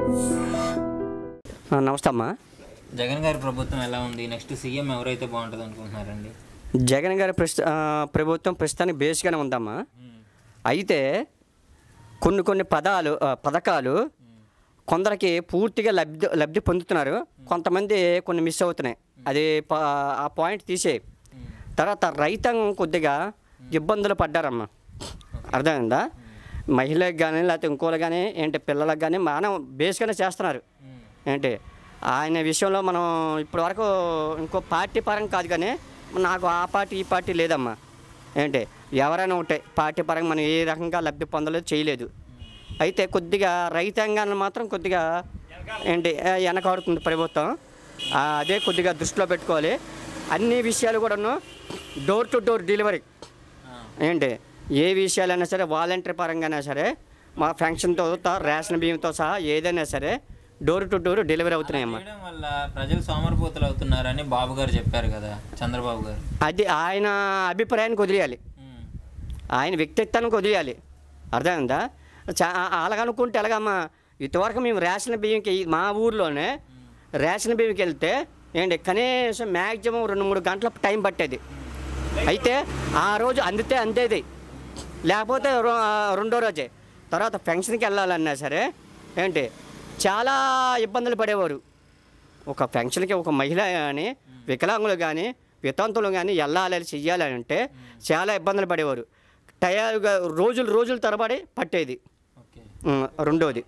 ఆ, నమస్తే అమ్మా జగన్ గారి ప్రభుత్వం ఎలా ఉంది నెక్స్ట్ సీఎం ఎవరైతే బాగుంటుంది అనుకుంటున్నారండి జగన్ గారి ప్రస్తు ఆ, ప్రభుత్వం ప్రస్తుతానికి బేస్గానే ఉందమ్మా అయితే కొన్ని కొన్ని పదాలు ఆ, పథకాలు కొందరికి పూర్తిగా లబ్ధి లబ్ధి పొందుతున్నారు కొంతమంది కొన్ని మిస్ అవుతున్నాయి అది ప- ఆ పాయింట్ తీసే తర్వాత రైతాంగం కొద్దిగా ఇబ్బందులు పడ్డారమ్మా అర్థమైందా మహిళలకు కానీ లేకపోతే ఇంకోళ్ళు కానీ ఏంటి పిల్లలకు కానీ మనం బేస్గానే చేస్తున్నారు ఏంటి ఆయన విషయంలో మనం ఇప్పటి వరకు ఇంకో పార్టీ పరంగా కాదు కానీ నాకు ఆ పార్టీ ఈ పార్టీ లేదమ్మా ఏంటి ఎవరైనా ఉంటాయి పార్టీ పరంగా మనం ఏ రకంగా లబ్ధి పొందలేదు చేయలేదు అయితే కొద్దిగా రైతాంగాన్ని మాత్రం కొద్దిగా ఏంటి ఆ, వెనకాడుతుంది ప్రభుత్వం ఆ, అదే కొద్దిగా దృష్టిలో పెట్టుకోవాలి అన్ని విషయాలు కూడాను డోర్ టు డోర్ డెలివరీ ఏంటి ఏ విషయాలైనా సరే వాలంటరీ పరంగానే సరే మా ఫంక్షన్తో తా- రేషన్ బియ్యంతో సహా ఏదైనా సరే డోర్ టు డోర్ డెలివరీ అవుతున్నాయమ్మా చేయడం వల్ల ప్రజలు సోమరిపోతులు అవుతున్నారని బాబు గారు చెప్పారు కదా చంద్రబాబు గారు అది ఆయన అభిప్రాయానికి వదిలేయాలి ఉమ్. ఆయన వ్యక్తిత్వానికి వదిలేయాలి అర్థమైందా చా అలాగనుకుంటే ఎలాగమ్మా ఇంతవరకు మేము రేషన్ బియ్యంకి మా ఊర్లోనే రేషన్ బియ్యంకి వెళ్తే ఏంటి కనీసం మ్యాక్సిమం రెండు మూడు గంటల టైం పట్టేది అయితే ఆ రోజు అందితే అందేది లేకపోతే రో- రెండో రోజే తర్వాత ఫంక్షన్కి వెళ్ళాలన్నా సరే ఏంటి చాలా ఇబ్బందులు పడేవారు ఒక ఫంక్షన్కి ఒక మహిళ కానీ వికలాంగులు కానీ వితంతులు కానీ వెళ్ళాలి చెయ్యాలి అంటే చాలా ఇబ్బందులు పడేవారు టయాలుగా రోజులు రోజులు తరబడి పట్టేది ఓకే ఉమ్, రెండోది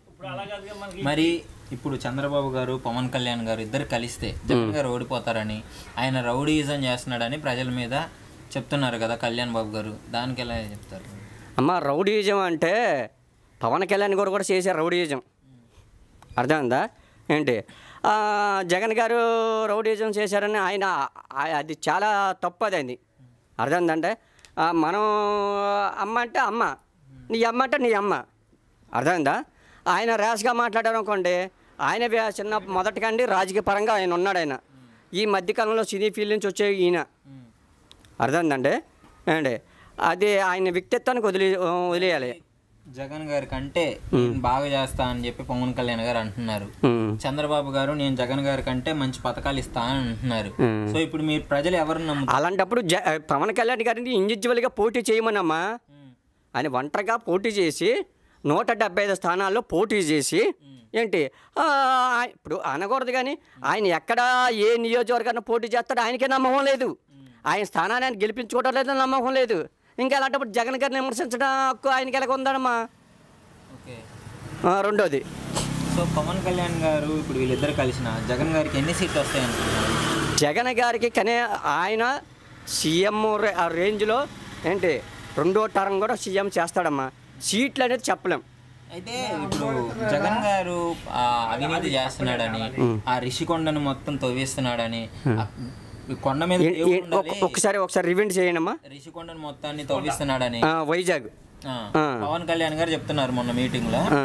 మరి ఇప్పుడు చంద్రబాబు గారు పవన్ కళ్యాణ్ గారు ఇద్దరు కలిస్తే జగన్ గారు ఓడిపోతారని ఆయన రౌడీయిజం చేస్తున్నాడని ప్రజల మీద చెప్తున్నారు కదా కళ్యాణ్ బాబు గారు దానికి ఎలా చెప్తారు అమ్మ రౌడీయిజం అంటే పవన్ కళ్యాణ్ గారు కూడా చేశారు రౌడీయిజం అర్థమైందా ఏంటి ఆ, జగన్ గారు రౌడీయిజం చేశారని ఆయన ఆ- అది చాలా తప్పు అది అయింది అర్థమైందంటే ఆ, మనం అమ్మ అంటే అమ్మ నీ అమ్మ అంటే నీ అమ్మ అర్థమైందా ఆయన ర్యాష్గా మాట్లాడారు అనుకోండి ఆయన వ్య- చిన్న మొదటికండి రాజకీయ పరంగా ఆయన ఉన్నాడు ఆయన ఈ మధ్యకాలంలో సినీ ఫీల్డ్ నుంచి వచ్చే ఈయన అర్థమైందండి అండి అది ఆయన వ్యక్తిత్వానికి వదిలే వదిలేయాలి జగన్ గారి కంటే నేను బాగా చేస్తా అని చెప్పి పవన్ కళ్యాణ్ గారు అంటున్నారు ఉమ్. చంద్రబాబు గారు నేను జగన్ గారి కంటే మంచి పథకాలు ఇస్తా అని అంటున్నారు సో ఇప్పుడు మీరు ప్రజలు ఎవరిని నమ్ముతారు అలాంటప్పుడు జ పవన్ కళ్యాణ్ గారిని ఇండివిజువల్గా పోటీ చేయమనమ్మా ఆయన ఒంటరిగా పోటీ చేసి నూట డెబ్బై ఐదు స్థానాల్లో పోటీ చేసి ఏంటి ఆ, ఆయ- ఇప్పుడు అనకూడదు కానీ ఆయన ఎక్కడ ఏ నియోజకవర్గాన్ని పోటీ చేస్తాడో ఆయనకే నమ్మకం లేదు ఆయన స్థానాన్ని ఆయన గెలిపించుకోవడం లేదు నమ్మకం లేదు ఇంకా అలాంటప్పుడు జగన్ గారిని విమర్శించడం హక్కు ఆయనకి ఎలాగ ఉందమ్మా ఓకే ఆ, రెండోది సో పవన్ కళ్యాణ్ గారు ఇప్పుడు వీళ్ళిద్దరు కలిసిన జగన్ గారికి ఎన్ని సీట్లు వస్తాయి అనుకుంటున్నారు జగన్ గారికి కనే ఆయన సీఎం రే- ఆ రేంజ్లో ఏంటి రెండో టర్మ్ కూడా సీఎం చేస్తాడమ్మా సీట్లు అనేది చెప్పలేం అయితే ఇప్పుడు జగన్ గారు ఆ, అవినీతి చేస్తున్నాడని ఆ రిషికొండను మొత్తం తవ్విస్తున్నాడని ఆ కొండ మీద ఏ- దేవుడు ఏ- ఉండాలి, ఒక్క- ఒక్కసారి ఒకసారి రివెంట్ చేయండి అమ్మా రిషికొండను మొత్తాన్ని తవ్విస్తున్నాడని ఆ, వైజాగ్ ఆ, ఆ. పవన్ కళ్యాణ్ గారు చెప్తున్నారు మొన్న మీటింగ్ లో ఆ,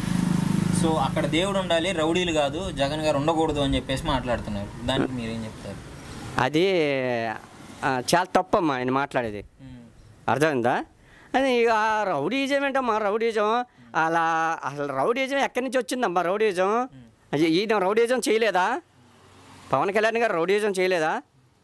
సో అక్కడ దేవుడు ఉండాలి రౌడీలు కాదు జగన్ గారు ఉండకూడదు అని చెప్పేసి మాట్లాడుతున్నారు దానికి మీరేం చెప్తారు అది ఆ, చాలా తప్పమ్మా ఆయన మాట్లాడేది ఉమ్, అర్థమైందా అది ఇక ఆ రౌడీజం ఏంటమ్మా రౌడీజం అలా అసలు రౌడీజం ఎక్కడి నుంచి వచ్చిందమ్మా రౌడీజం అయ్య, ఈయన రౌడీజం చేయలేదా పవన్ కళ్యాణ్ గారు రౌడీజం చేయలేదా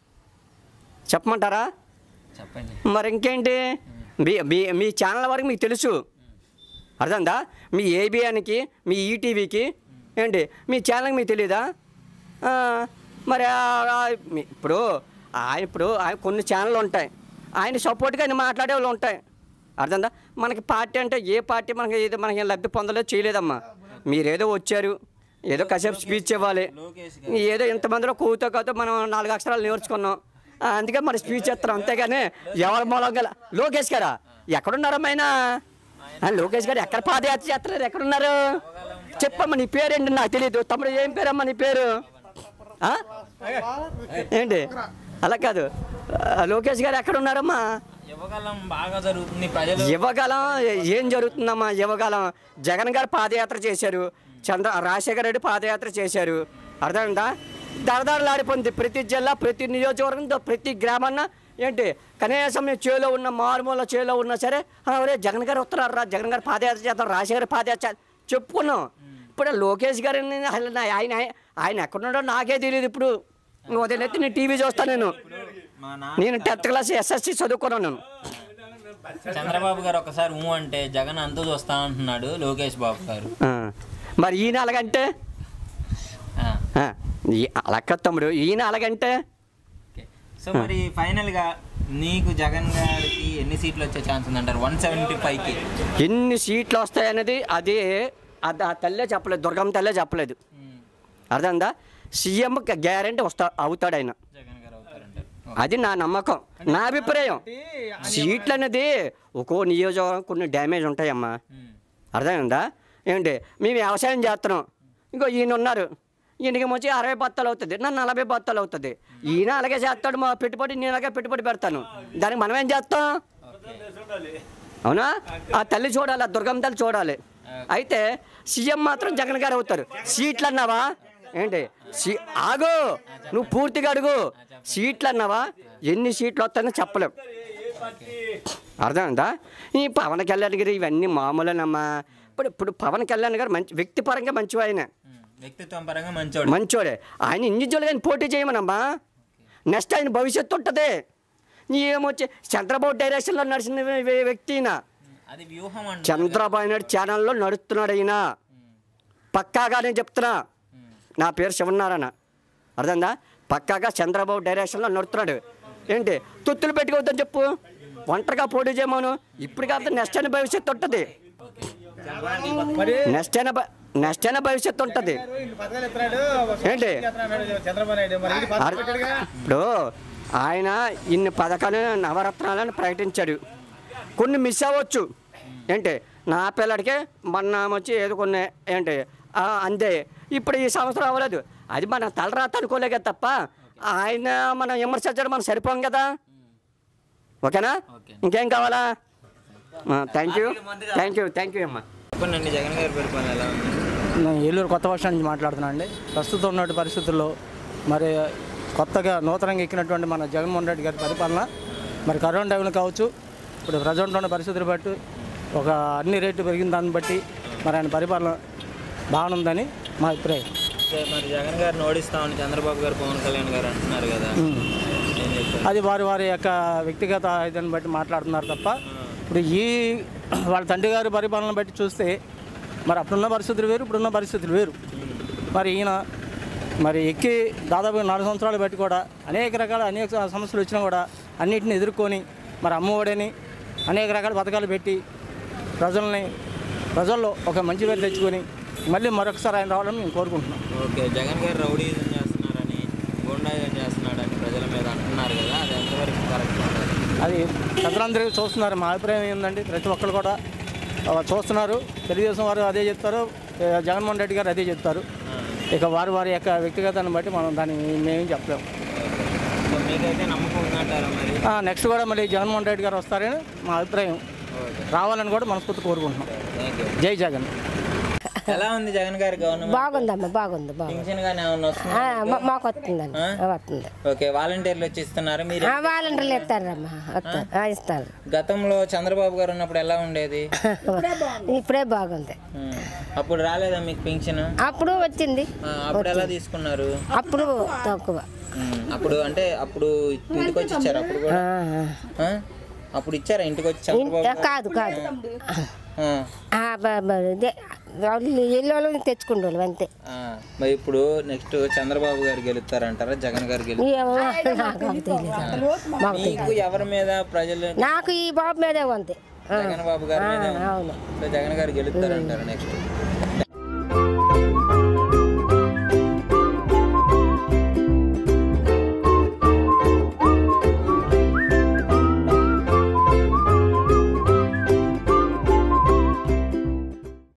చెప్పమంటారా చెప్పండి మరి ఇంకేంటి మీ మీ మీ ఛానల్ వరకు మీకు తెలుసు అర్థందా మీ ఏబిఎన్కి మీ ఈటీవీకి ఏంటి మీ ఛానల్కి మీకు తెలియదా ఆ, మరి ఆ- ఆ- మీ- ఇప్పుడు ఆయన ఇప్పుడు ఆయన కొన్ని ఛానళ్ళు ఉంటాయి ఆయన సపోర్ట్గా ఆయన మాట్లాడే వాళ్ళు ఉంటాయి అర్థందా మనకి పార్టీ అంటే ఏ పార్టీ మనకి ఏదో మనకి ఏం లబ్ధి పొందలేదు చేయలేదమ్మా మీరేదో వచ్చారు ఏదో కాసేపు స్పీచ్ ఇవ్వాలి లోకేష్ ఏదో ఇంతమందిలో కూతో కాతో మనం నాలుగు అక్షరాలు నేర్చుకున్నాం ఆ, అందుకే మరి స్పీచ్ చేస్తాం అంతేగాని ఎవరి మూలం గల లోకేష్ గారా ఎక్కడున్నారమ్మా ఆయన ఆ, లోకేష్ గారు ఎక్కడ పాదయాత్ర చేస్తున్నారు ఎక్కడున్నారు చెప్పమ్మా నీ పేరేంటి నాకు తెలియదు తమ్ముడు ఏం పేరమ్మా నీ పేరు ఆ? ఏంటి అలా కాదు ఆ, లోకేష్ గారు ఎక్కడున్నారమ్మా యువకాలం బాగా జరుగుతుంది ప్రజలు యువగలం ఏం జరుగుతుందమ్మా యువగలం జగన్ గారు పాదయాత్ర చేశారు చంద్ర రాజశేఖర రెడ్డి పాదయాత్ర చేశారు అర్థమైందా దరదరలాడిపోయింది ప్రతి జిల్లా ప్రతి నియోజకవర్గంతో ప్రతి గ్రామాన్న ఏంటి కనీసం మేము చేలో ఉన్న మారుమూల చేలో ఉన్నా సరే "ఆ, ఒరే జగన్ గారు వస్తున్నారు రా జగన్ గారు పాదయాత్ర చేద్దాం రాజశేఖర పాదయాత్ర చేద్దాం." చెప్పుకున్నాం ఇప్పుడు లోకేష్ గారు అసలు నా- ఆయన ఆయన ఎక్కడున్నాడో నాకే తెలియదు ఇప్పుడు ఉదయం ఎత్తి నేను టీవీ చూస్తాను నేను మా నా నేను టెన్త్ క్లాస్ ఎస్ఎస్సి చదువుకున్నాను నేను చంద్రబాబు గారు ఒకసారి ఊ అంటే జగన్ అంతూ చూస్తా అంటున్నాడు లోకేష్ బాబు గారు ఆ, మరి ఈయన అలాగంటే ఆ, ఆ, ఈ- అలా కాదు తమ్ముడు ఈయన అలాగంటే ఓకే. సో మరి ఫైనల్ గా నీకు జగన్ గారికి ఎన్ని సీట్లు వచ్చే ఛాన్స్ ఉందంటారు వన్ సెవెంటీ ఫైవ్ కి ఎన్ని సీట్లు వస్తాయనేది అది అది ఆ తల్లే చెప్పలేదు దుర్గమ్మ తల్లే చెప్పలేదు అర్థందా సీఎం గ్యారంటీ వస్తా అవుతాడు ఆయన జగన్ గారు అవుతారంటారు అది నా నమ్మకం నా అభిప్రాయం సీట్లు అనేది ఒక్కో నియోజకవర్గం కొన్ని డ్యామేజ్ ఉంటాయమ్మా ఉమ్. అర్థమైందా ఏంటి మేము వ్యవసాయం చేస్తున్నాం ఇంకో ఈయన ఉన్నారు ఈయనకి వచ్చి అరవై బత్తాలు అవుతుంది నా నలభై బత్తాలు అవుతుంది ఈయన అలాగే చేస్తాడు మా పెట్టుబడి నేను అలాగే పెట్టుబడి పెడతాను దానికి మనం ఏం చేస్తాం అవునా ఆ తల్లి చూడాలి ఆ దుర్గమ్మ తల్లి చూడాలి అయితే సీఎం మాత్రం జగన్ గారు అవుతారు సీట్లు అన్నావా ఏంటి సీ ఆగు నువ్వు పూర్తిగా అడుగు సీట్లు అన్నావా ఎన్ని సీట్లు వస్తాయో చెప్పలేం అర్థమైందా ఈ పవన్ కళ్యాణ్ గారు ఇవన్నీ మామూలేనమ్మా ఇప్పుడు ఇప్పుడు పవన్ కళ్యాణ్ గారు మంచి వ్యక్తిపరంగా మంచివి ఆయన ఉమ్. వ్యక్తిత్వం పరంగా మంచోడు మంచోడే ఆయన ఇండివిజువల్గా ఆయన పోటీ చేయమనమ్మా నెక్స్ట్ ఆయన భవిష్యత్తు ఉంటుంది ఏమొచ్చి చంద్రబాబు డైరెక్షన్లో నడిచిన వ్య- వ్య- వ్యక్తి ఈయన అది వ్యూహం అంట చంద్రబాబు నాయుడు ఛానల్లో నడుస్తున్నాడు ఈయన పక్కాగా నేను చెప్తున్నా నా పేరు శివనారాయణ అర్థందా పక్కాగా చంద్రబాబు డైరెక్షన్లో నడుస్తున్నాడు ఏంటి తొత్తులు పెట్టుకోవద్దని చెప్పు ఒంటరిగా పోటీ చేయమను ఇప్పుడు కాదు నెక్స్ట్ అయిన భవిష్యత్తు ఉంటుంది మరి నెక్స్ట్ అయిన భ- నెక్స్ట్ అయిన భవిష్యత్తు ఉంటుంది ఇన్ని పథకాలు ఎత్తున్నాడు ఏంటి? ఎత్తున్నాడు చంద్రబాబు నాయుడు మరి ఇన్ని పథకాలు అర్- పెట్టాడుగా ఇప్పుడు ఆయన ఇన్ని పథకాలు నవరత్నాలను ప్రకటించాడు కొన్ని మిస్ అవ్వచ్చు ఏంటి నా పిల్లడికే మొన్న వచ్చి ఏదో కొన్ని ఏంటి ఆ, అంతే ఇప్పుడు ఈ సంవత్సరం అవ్వలేదు అది మన తలరాత అనుకోలే కదా తప్ప ఆయన మనం విమర్శించడం మనం సరిపోం కదా ఓకేనా ఓకే. ఇంకేం కావాలా thank you thank you thank you అమ్మా చెప్పండి జగన్ గారి పరిపాలన ఎలా ఉంది నేను ఏలూరు కొత్త వర్షం నుంచి మాట్లాడుతున్నాను అండి ప్రస్తుతం ఉన్న పరిస్థితుల్లో మరి కొత్తగా నూతనంగా ఎక్కినటువంటి మన జగన్మోహన్ రెడ్డి గారి పరిపాలన మరి కరోనా టైంలో కావచ్చు ఇప్పుడు ప్రజెంట్ ఉన్న పరిస్థితులు బట్టి ఒక అన్ని రేట్లు పెరిగిన దాన్ని బట్టి మరి ఆయన పరిపాలన బాగుందని మా అభిప్రాయం సో మరి జగన్ గారిని ఓడిస్తామని చంద్రబాబు గారు పవన్ కళ్యాణ్ గారు అంటున్నారు కదా ఏం చెప్తారు అది వారి వారి యొక్క వ్యక్తిగత ఇదాన్ని బట్టి మాట్లాడుతున్నారు తప్ప ఇప్పుడు ఈ వాళ్ళ తండ్రి గారి పరిపాలన బట్టి చూస్తే మరి అప్పుడున్న పరిస్థితులు వేరు ఇప్పుడున్న పరిస్థితులు వేరు మరి ఈయన మరి ఎక్కి దాదాపు నాలుగు సంవత్సరాలు బట్టి కూడా అనేక రకాల అనేక సమస్యలు వచ్చినా కూడా అన్నిటిని ఎదుర్కొని మరి అమ్మఒడని అనేక రకాల పథకాలు పెట్టి ప్రజల్ని ప్రజల్లో ఒక మంచి పేరు తెచ్చుకొని మళ్ళీ మరొకసారి ఆయన రావాలని మేము కోరుకుంటున్నాం ఓకే జగన్ గారు రౌడీజం చేస్తున్నారని గుండాయిజం చేస్తున్నాడని ప్రజల మీద అంటున్నారు కదా అది ఎంతవరకు కరెక్ట్ ఉంటుంది అది ప్రజలందరూ చూస్తున్నారు మా అభిప్రాయం ఏంటంటే ప్రతి ఒక్కరు కూడా ఆ, చూస్తున్నారు తెలుగుదేశం వారు అదే చెప్తారు ఏ, జగన్మోహన్ రెడ్డి గారు అదే చెప్తారు ఇక వారి వారి యొక్క వ్యక్తిగతాన్ని బట్టి మనం దాన్ని మేమేం చెప్పలేము సో మీకైతే నమ్మకం ఉందంటారా మరి నెక్స్ట్ కూడా మళ్ళీ జగన్మోహన్ రెడ్డి గారు వస్తారని మా అభిప్రాయం ఓకే రావాలని కూడా మనస్ఫూర్తి కోరుకుంటున్నాం థ్యాంక్ యూ జై జగన్ ఎలా ఉంది జగన్ గారి గవర్నమెంట్ బాగుందమ్మా బాగుంది బాగుంది పింఛన్ కానీ ఏమన్నా వస్తుంది ఆ, మా- మాకు వస్తుందండి ఆ, వస్తుంది ఓకే వాలంటీర్లు వచ్చి ఇస్తున్నారు మీరు ఆ, వాలంటీర్లు ఇస్తారమ్మా వస్తారు ఆ, ఇస్తారు గతంలో చంద్రబాబు గారు ఉన్నప్పుడు ఎలా ఉండేది ఇప్పుడే బాగుంది ఉం. అప్పుడు రాలేదా మీకు పింఛన్ అప్పుడు వచ్చింది అప్పుడు ఎలా తీసుకున్నారు అప్పుడు తక్కువ ఉం. అప్పుడు అంటే అప్పుడు ఇంటికి వచ్చి ఇచ్చారు అప్పుడు కూడా ఆ, ఆ? అప్పుడు ఇచ్చారా ఇంటికి వచ్చి ఇన్- చంద్రబాబు కాదు కాదు ఆ. ఆ, బ- బ- ఇదే వాళ్ళు ఇల్లు వాళ్ళు తెచ్చుకుంటారు అంతే ఆ. మరి ఇప్పుడు నెక్స్ట్ చంద్రబాబు గారు గెలుస్తారంటారా జగన్ గారు గెలు ఏమో నాకు తెలియదు మాకు మీకు తెలియదు ఎవరి మీద ప్రజలు నాకు ఈ బాబు మీదే ఉంది ఆ, జగన్ బాబు గారి మీద ఆ, అవును సో జగన్ గారు గెలుస్తారంటారు నెక్స్ట్